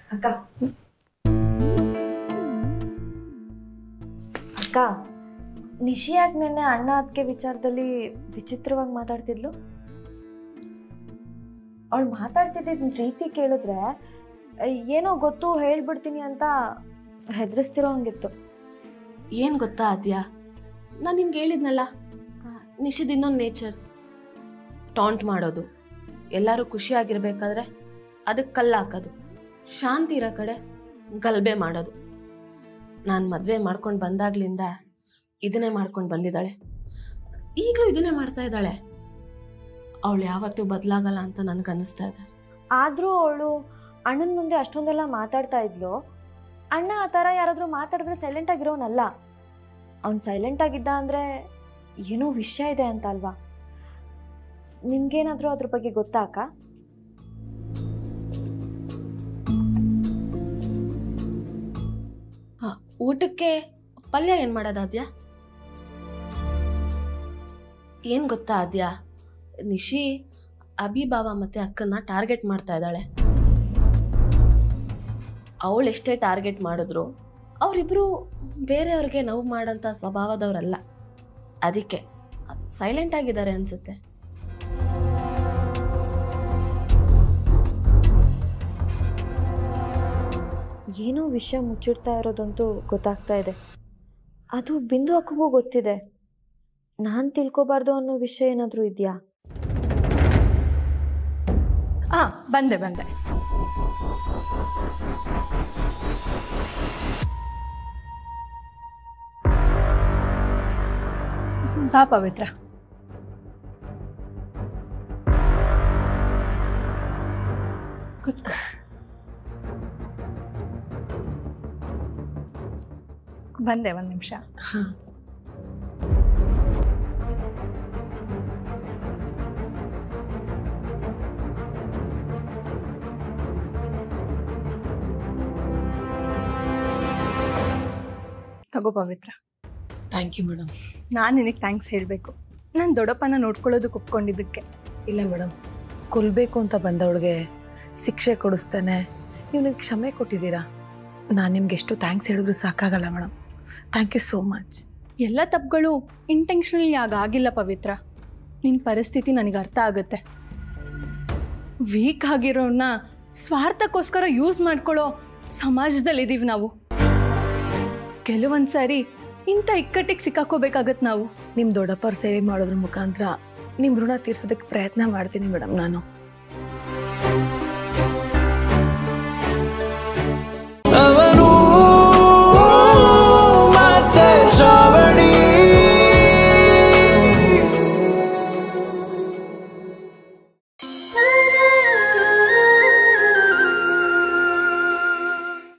ಅಕ್ಕ ಅಕ್ಕ ನಿಶಿಯಾಗ್ ನೆನ್ನೆ ಅಣ್ಣ ಅದಕ್ಕೆ ವಿಚಾರದಲ್ಲಿ ವಿಚಿತ್ರವಾಗಿ ಮಾತಾಡ್ತಿದ್ಲು ಅವಳು ಮಾತಾಡ್ತಿದ್ದ ರೀತಿ ಕೇಳಿದ್ರೆ ಏನೋ ಗೊತ್ತು ಹೇಳ್ಬಿಡ್ತೀನಿ ಅಂತ ಹೆದರಿಸ್ತಿರೋ ಹಂಗಿತ್ತು ಏನು ಗೊತ್ತಾ ಆದ್ಯಾ ನಾನು ನಿಮ್ಗೆ ಹೇಳಿದ್ನಲ್ಲ ನಿಷಿದ್ ಇನ್ನೊಂದು ನೇಚರ್ ಟಾಂಟ್ ಮಾಡೋದು ಎಲ್ಲರೂ ಖುಷಿಯಾಗಿರ್ಬೇಕಾದ್ರೆ ಅದಕ್ಕೆ ಕಲ್ಲು ಹಾಕೋದು ಶಾಂತಿ ಇರೋ ಕಡೆ ಗಲ್ಬೆ ಮಾಡೋದು ನಾನು ಮದುವೆ ಮಾಡ್ಕೊಂಡು ಬಂದಾಗ್ಲಿಂದ ಇದನ್ನೇ ಮಾಡ್ಕೊಂಡು ಬಂದಿದ್ದಾಳೆ ಈಗಲೂ ಇದನ್ನೇ ಮಾಡ್ತಾ ಇದ್ದಾಳೆ ಅವಳು ಯಾವತ್ತೂ ಬದಲಾಗಲ್ಲ ಅಂತ ನನಗೆ ಅನ್ನಿಸ್ತಾ ಇದೆ ಆದರೂ ಅವಳು ಅಣ್ಣನ ಮುಂದೆ ಅಷ್ಟೊಂದೆಲ್ಲ ಮಾತಾಡ್ತಾ ಇದ್ಲು ಅಣ್ಣ ಆ ಥರ ಯಾರಾದರೂ ಮಾತಾಡಿದ್ರೆ ಸೈಲೆಂಟ್ ಆಗಿರೋನಲ್ಲ ಅವ್ನು ಸೈಲೆಂಟ್ ಆಗಿದ್ದ ಅಂದರೆ ಏನೋ ವಿಷಯ ಇದೆ ಅಂತ ಅಲ್ವಾ ನಿಮ್ಗೇನಾದರೂ ಅದ್ರ ಬಗ್ಗೆ ಗೊತ್ತಾ ಅಕ್ಕ ಊಟಕ್ಕೆ ಪಲ್ಯ ಏನು ಮಾಡೋದು ಆದ್ಯಾ ಏನು ಗೊತ್ತಾ ಆದ್ಯಾ ನಿಶಿ ಅಭಿ ಬಾವ ಮತ್ತೆ ಅಕ್ಕನ್ನ ಟಾರ್ಗೆಟ್ ಮಾಡ್ತಾ ಇದ್ದಾಳೆ ಅವಳು ಎಷ್ಟೇ ಟಾರ್ಗೆಟ್ ಮಾಡಿದ್ರು ಅವರಿಬ್ಬರು ಬೇರೆಯವ್ರಿಗೆ ನೋವು ಮಾಡೋಂಥ ಸ್ವಭಾವದವರಲ್ಲ ಅದಕ್ಕೆ ಸೈಲೆಂಟ್ ಆಗಿದ್ದಾರೆ ಅನ್ಸುತ್ತೆ ಏನೋ ವಿಷಯ ಮುಚ್ಚಿಡ್ತಾ ಇರೋದಂತೂ ಗೊತ್ತಾಗ್ತಾ ಇದೆ ಅದು ಬಿಂದು ಅಕ್ಕಗೂ ಗೊತ್ತಿದೆ ನಾನು ತಿಳ್ಕೊಬಾರ್ದು ಅನ್ನೋ ವಿಷಯ ಏನಾದರೂ ಇದೆಯಾ ಆ ಬಂದೆ ಬಂದೆ ಬಾ ಪವಿತ್ರ ಕೂತ್ಕೋ ಬಂದೆ ಒಂದು ನಿಮಿಷ ತಗೋ ಪವಿತ್ರ ಥ್ಯಾಂಕ್ ಯು ಮೇಡಮ್ ನಾನು ನಿನಗೆ ಥ್ಯಾಂಕ್ಸ್ ಹೇಳಬೇಕು ನಾನು ದೊಡ್ಡಪ್ಪನ ನೋಡ್ಕೊಳ್ಳೋದಕ್ಕೆ ಒಪ್ಕೊಂಡಿದ್ದಕ್ಕೆ ಇಲ್ಲ ಮೇಡಮ್ ಕೊಲ್ಬೇಕು ಅಂತ ಬಂದವಳಿಗೆ ಶಿಕ್ಷೆ ಕೊಡಿಸ್ತಾನೆ ನೀವು ನನಗೆ ಕ್ಷಮೆ ಕೊಟ್ಟಿದ್ದೀರಾ ನಾನು ನಿಮ್ಗೆ ಎಷ್ಟು ಥ್ಯಾಂಕ್ಸ್ ಹೇಳಿದ್ರು ಸಾಕಾಗಲ್ಲ madam thank you so much ಎಲ್ಲ ತಪ್ಪುಗಳು ಇಂಟೆನ್ಷನಲಿ ಆಗಿಲ್ಲ ಪವಿತ್ರ ನಿನ್ನ ಪರಿಸ್ಥಿತಿ ನನಗೆ ಅರ್ಥ ಆಗುತ್ತೆ ವೀಕ್ ಆಗಿರೋನ್ನ ಸ್ವಾರ್ಥಕ್ಕೋಸ್ಕರ ಯೂಸ್ ಮಾಡ್ಕೊಳ್ಳೋ ಸಮಾಜದಲ್ಲಿದ್ದೀವಿ ನಾವು ಕೆಲವೊಂದು ಸಾರಿ ಇಂಥ ಇಕ್ಕಟ್ಟಿಗೆ ಸಿಕ್ಕಾಕೋಬೇಕಾಗತ್ತೆ ನಾವು ನಿಮ್ಮ ದೊಡ್ಡಪ್ಪರ ಸೇವೆ ಮಾಡೋದ್ರ ಮುಖಾಂತರ ನಿಮ್ಮ ಋಣ ತೀರ್ಸೋದಕ್ಕೆ ಪ್ರಯತ್ನ ಮಾಡ್ತೀನಿ ಮೇಡಮ್ ನಾನು